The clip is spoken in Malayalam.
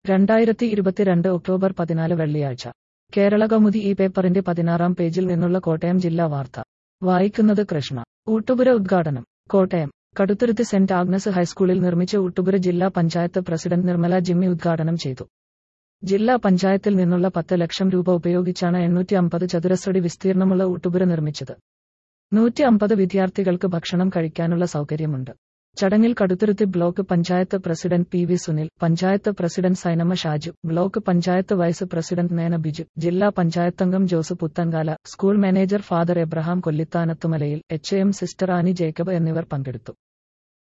രണ്ടായിരത്തി ഇരുപത്തിരണ്ട് ഒക്ടോബർ പതിനാല് വെള്ളിയാഴ്ച കേരള കൗമുദി ഈ പേപ്പറിന്റെ പതിനാറാം പേജിൽ നിന്നുള്ള കോട്ടയം ജില്ലാ വാർത്ത വായിക്കുന്നത് കൃഷ്ണ ഊട്ടുപുര ഉദ്ഘാടനം കോട്ടയം കടുത്തുരുത്തി സെന്റ് ആഗ്നസ് ഹൈസ്കൂളിൽ നിർമ്മിച്ച ഊട്ടുപുര ജില്ലാ പഞ്ചായത്ത് പ്രസിഡന്റ് നിർമ്മല ജിമ്മി ഉദ്ഘാടനം ചെയ്തു ജില്ലാ പഞ്ചായത്തിൽ നിന്നുള്ള പത്ത് ലക്ഷം രൂപ ഉപയോഗിച്ചാണ് എണ്ണൂറ്റി അമ്പത് ചതുരശ്രടി വിസ്തീർണമുള്ള ഊട്ടുപുര നിർമ്മിച്ചത് നൂറ്റി അമ്പത് വിദ്യാർത്ഥികൾക്ക് ഭക്ഷണം കഴിക്കാനുള്ള സൗകര്യമുണ്ട് ചടങ്ങിൽ Kaduthuruthy block panchayat president P V Sunil panchayat president Sainamma Shaju block panchayat vice president Nena Biju ജില്ലാ പഞ്ചായത്തംഗം Jose Puthenkala school manager father Abraham Kollithanathumalayil H M sister Annie Jacob എന്നിവർ പങ്കെടുത്തു